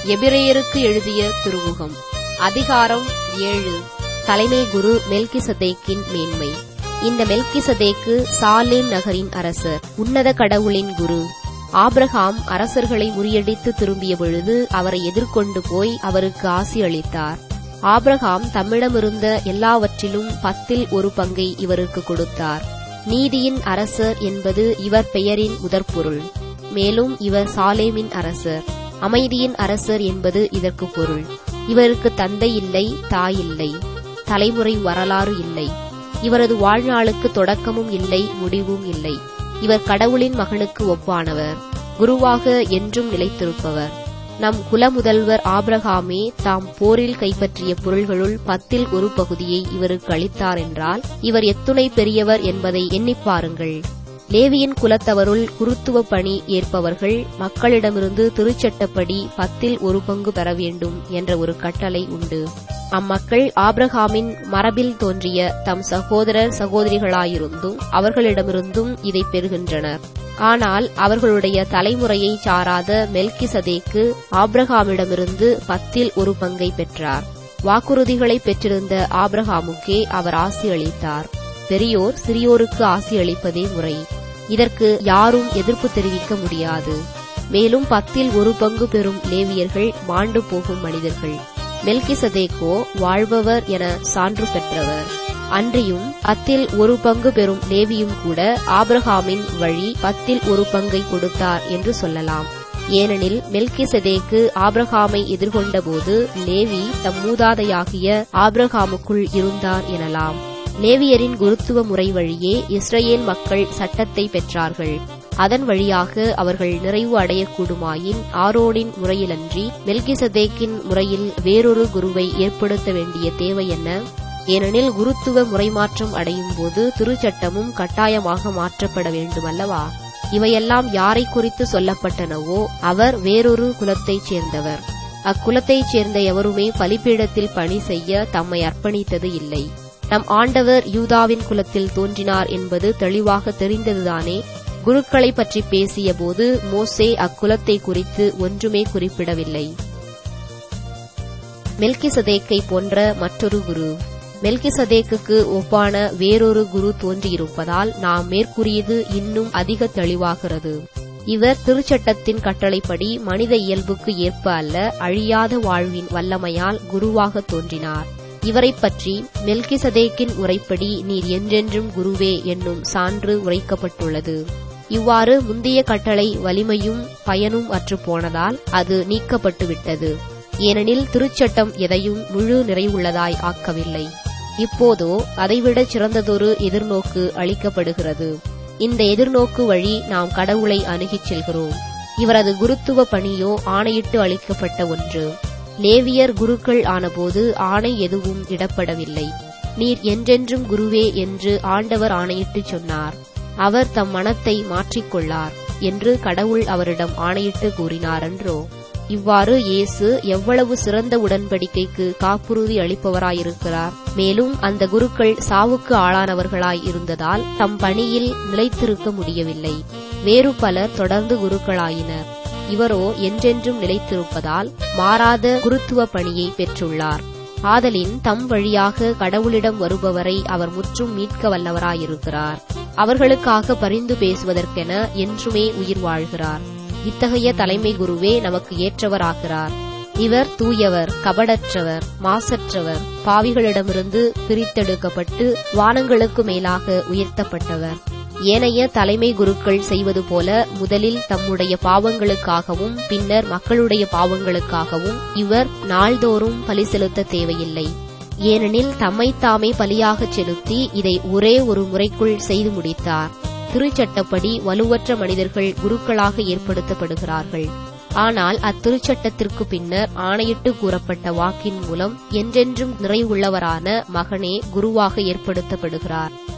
எபிரேயருக்கு எழுதிய திருமுகம் அதிகாரம் ஏழு தலைமை குரு மெல்கிசதேக்கின் மேன்மை இந்த மெல்கிசதேக்கு சாலேம் நகரின் அரசர் உன்னத கடவுளின் குரு ஆபிரகாம் அரசர்களை முறியடித்து திரும்பிய பொழுது அவரை எதிர்கொண்டு போய் அவருக்கு ஆசி அளித்தார் ஆபிரகாம் தம்மிடமிருந்த எல்லாவற்றிலும் பத்தில் ஒரு பங்கை இவருக்கு கொடுத்தார் நீதியின் அரசர் என்பது இவர் பெயரின் முதற்பொருள் மேலும் இவர் சாலேமின் அரசர் அமைதியின் அரசர் என்பது இதற்கு பொருள் இவருக்கு தந்தை இல்லை தாய் இல்லை தலைமுறை வரலாறு இல்லை இவரது வாழ்நாளுக்கு தொடக்கமும் இல்லை முடிவும் இல்லை இவர் கடவுளின் மகனுக்கு ஒப்பானவர் குருவாக என்றும் நிலைத்திருப்பவர் நம் குலமுதல்வர் ஆபிரகாமே தாம் போரில் கைப்பற்றிய பொருள்களுள் பத்தில் ஒரு பகுதியை இவருக்கு அளித்தார் என்றால் இவர் எத்துணை பெரியவர் என்பதை எண்ணிப் பாருங்கள் லேவியின் குலத்தவருள் குருத்துவ பணி ஏற்பவர்கள் மக்களிடமிருந்து திருச்சட்டப்படி பத்தில் ஒரு பங்கு பெற வேண்டும் என்ற ஒரு கட்டளை உண்டு அம்மக்கள் ஆபிரகாமின் மரபில் தோன்றிய தம் சகோதரர் சகோதரிகளாயிருந்தும் அவர்களிடமிருந்தும் இதை பெறுகின்றனர் ஆனால் அவர்களுடைய தலைமுறையை சாராத மெல்கிசதேக்கு ஆபிரகாமிடமிருந்து பத்தில் ஒரு பங்கை பெற்றார் வாக்குறுதிகளை பெற்றிருந்த ஆபிரகாமுக்கே அவர் ஆசி அளித்தார் பெரியோர் சிறியோருக்கு ஆசி அளிப்பதே முறை இதற்கு யாரும் எதிர்ப்பு தெரிவிக்க முடியாது மேலும் பத்தில் ஒரு பங்கு பெறும் லேவியர்கள் மாண்டு போகும் மனிதர்கள் மெல்கிசதேக்கோ வாழ்பவர் என சான்று பெற்றவர் அன்றியும் பத்தில் ஒரு பங்கு பெறும் லேவியும் கூட ஆபிரகாமின் வழி பத்தில் ஒரு பங்கை கொடுத்தார் என்று சொல்லலாம் ஏனெனில் மெல்கிசதேக்கு ஆபிரகாமை எதிர்கொண்டபோது லேவி தம் மூதாதையாகிய ஆபிரகாமுக்குள் இருந்தார் எனலாம் லேவியரின் குருத்துவ முறை வழியே இஸ்ரேல் மக்கள் சட்டத்தை பெற்றார்கள் அதன் வழியாக அவர்கள் நிறைவு அடையக்கூடுமாயின் ஆரோனின் முறையிலன்றி மெல்கிசதேக்கின் முறையில் வேறொரு குருவை ஏற்படுத்த வேண்டிய தேவை என்ன ஏனெனில் குருத்துவ முறைமாற்றம் அடையும் போது திருச்சட்டமும் கட்டாயமாக மாற்றப்பட வேண்டுமல்லவா இவையெல்லாம் யாரை குறித்து சொல்லப்பட்டனவோ அவர் வேறொரு குலத்தைச் சேர்ந்தவர் அக்குலத்தைச் சேர்ந்த எவருமே பலிப்பீடத்தில் பணி செய்ய தம்மை அர்ப்பணித்தது இல்லை நம் ஆண்டவர் யூதாவின் குலத்தில் தோன்றினார் என்பது தெளிவாக தெரிந்ததுதானே குருக்களை பற்றி பேசிய போது மோசே அக்குலத்தை குறித்து ஒன்றுமே குறிப்பிடவில்லை மெல்கிசதேக்கை போன்ற மற்றொரு குரு மெல்கிசதேக்குக்கு ஒப்பான வேறொரு குரு தோன்றியிருப்பதால் நாம் மேற்கூறியது இன்னும் அதிக தெளிவாகிறது இவர் திருச்சட்டத்தின் கட்டளைப்படி மனித இயல்புக்கு ஏற்ப அல்ல அழியாத வாழ்வின் வல்லமையால் குருவாக தோன்றினார் இவரைப் பற்றி மெல்கிசதேக்கின் உரைப்படி நீர் என்றென்றும் குருவே என்னும் சான்று உரைக்கப்பட்டுள்ளது இவ்வாறு முந்தைய கட்டளை வலிமையும் பயனும் அற்று போனதால் அது நீக்கப்பட்டுவிட்டது ஏனெனில் திருச்சட்டம் எதையும் முழு நிறைவுள்ளதாய் ஆக்கவில்லை இப்போதோ அதைவிட சிறந்ததொரு எதிர்நோக்கு அளிக்கப்படுகிறது இந்த எதிர்நோக்கு வழி நாம் கடவுளை அணுகிச் செல்கிறோம் இவரது குருத்துவ பணியோ ஆணையிட்டு அளிக்கப்பட்ட ஒன்று லேவியர் குருக்கள் ஆனபோது ஆணை எதுவும் இடப்படவில்லை நீர் என்றென்றும் குருவே என்று ஆண்டவர் ஆணையிட்டு சொன்னார் அவர் தம் மனத்தை மாற்றிக்கொள்ளார் என்று கடவுள் அவரிடம் ஆணையிட்டு கூறினாரன்றோ இவ்வாறு இயேசு எவ்வளவு சிறந்த உடன்படிக்கைக்கு காப்புறுதி அளிப்பவராயிருக்கிறார் மேலும் அந்த குருக்கள் சாவுக்கு ஆளானவர்களாய் இருந்ததால் தம் பணியில் நிலைத்திருக்க முடியவில்லை வேறு பலர் தொடர்ந்து குருக்களாயினர் இவரோ என்றென்றும் நிலைத்திருப்பதால் மாறாத குருத்துவ பணியை பெற்றுள்ளார் ஆதலின் தம் வழியாக கடவுளிடம் வருபவரை அவர் முற்றும் மீட்க வல்லவராயிருக்கிறார் அவர்களுக்காக பரிந்து பேசுவதற்கென என்றுமே உயிர் வாழ்கிறார் இத்தகைய தலைமை குருவே நமக்கு ஏற்றவராகிறார் இவர் தூயவர் கபடற்றவர் மாசற்றவர் பாவிகளிடமிருந்து பிரித்தெடுக்கப்பட்டு வானங்களுக்கு மேலாக உயர்த்தப்பட்டவர் ஏனைய தலைமை குருக்கள் செய்வது போல முதலில் தம்முடைய பாவங்களுக்காகவும் பின்னர் மக்களுடைய பாவங்களுக்காகவும் இவர் நாள்தோறும் பலி செலுத்த தேவையில்லை ஏனெனில் தம்மைத்தாமே பலியாகச் செலுத்தி இதை ஒரே ஒரு முறைக்குள் செய்து முடித்தார் திருச்சட்டப்படி வலுவற்ற மனிதர்கள் குருக்களாக ஏற்படுத்தப்படுகிறார்கள் ஆனால் அத்திருச்சட்டத்திற்கு பின்னர் ஆணையிட்டு கூறப்பட்ட வாக்கின் மூலம் என்றென்றும் நிறைவுள்ளவரான மகனே குருவாக ஏற்படுத்தப்படுகிறார்